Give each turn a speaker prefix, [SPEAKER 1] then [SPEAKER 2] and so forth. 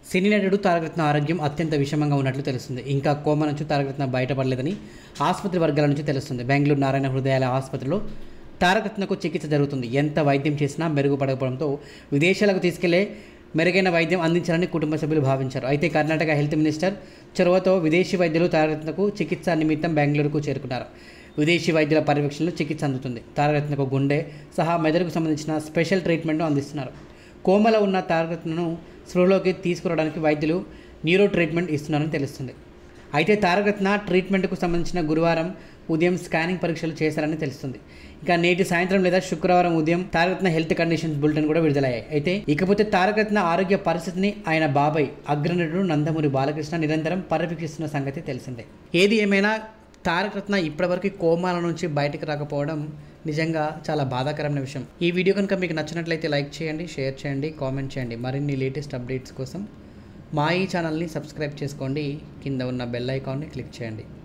[SPEAKER 1] సినీ నటుడు తారకరత్న ఆరోగ్యం అత్యంత విషమంగా ఉన్నట్లు తెలుస్తుంది ఇంకా కోమ నుంచి తారకరత్న బయటపడలేదని ఆసుపత్రి వర్గాల నుంచి తెలుస్తుంది బెంగళూరు నారాయణ హృదయాల ఆసుపత్రిలో తారకరత్నకు చికిత్స జరుగుతుంది ఎంత వైద్యం చేసినా మెరుగుపడకపోవడంతో విదేశాలకు తీసుకెళ్లే మెరుగైన వైద్యం అందించాలని కుటుంబ సభ్యులు భావించారు అయితే కర్ణాటక హెల్త్ మినిస్టర్ చొరవతో విదేశీ వైద్యులు తారకరత్నకు చికిత్స నిమిత్తం బెంగళూరుకు చేరుకున్నారు విదేశీ వైద్యుల పర్యవేక్షణలో చికిత్స అందుతుంది తారకరత్నకు గుండె సహా మెదడుకు సంబంధించిన స్పెషల్ ట్రీట్మెంట్ను అందిస్తున్నారు కోమలో ఉన్న తారకరత్నను స్పృహలోకి తీసుకురావడానికి వైద్యులు న్యూరో ట్రీట్మెంట్ ఇస్తున్నారని తెలుస్తుంది అయితే తారకరత్న ట్రీట్మెంట్కు సంబంధించిన గురువారం ఉదయం స్కానింగ్ పరీక్షలు చేశారని తెలుస్తుంది ఇక నేటి సాయంత్రం లేదా శుక్రవారం ఉదయం తారకరత్న హెల్త్ కండిషన్స్ బులెటిన్ కూడా విడుదలయ్యాయి అయితే ఇకపోతే తారకరత్న ఆరోగ్య పరిస్థితిని ఆయన బాబాయ్ అగ్రనటుడు నందమూరి బాలకృష్ణ నిరంతరం పర్యవేక్షిస్తున్న సంగతి తెలిసిందే ఏది ఏమైనా తారకరత్న ఇప్పటివరకు కోమాల నుంచి బయటకు రాకపోవడం నిజంగా చాలా బాధాకరమైన విషయం ఈ వీడియో కనుక మీకు నచ్చినట్లయితే లైక్ చేయండి షేర్ చేయండి కామెంట్ చేయండి మరిన్ని లేటెస్ట్ అప్డేట్స్ కోసం మా ఈ ఛానల్ని సబ్స్క్రైబ్ చేసుకోండి కింద ఉన్న బెల్ ఐకాన్ని క్లిక్ చేయండి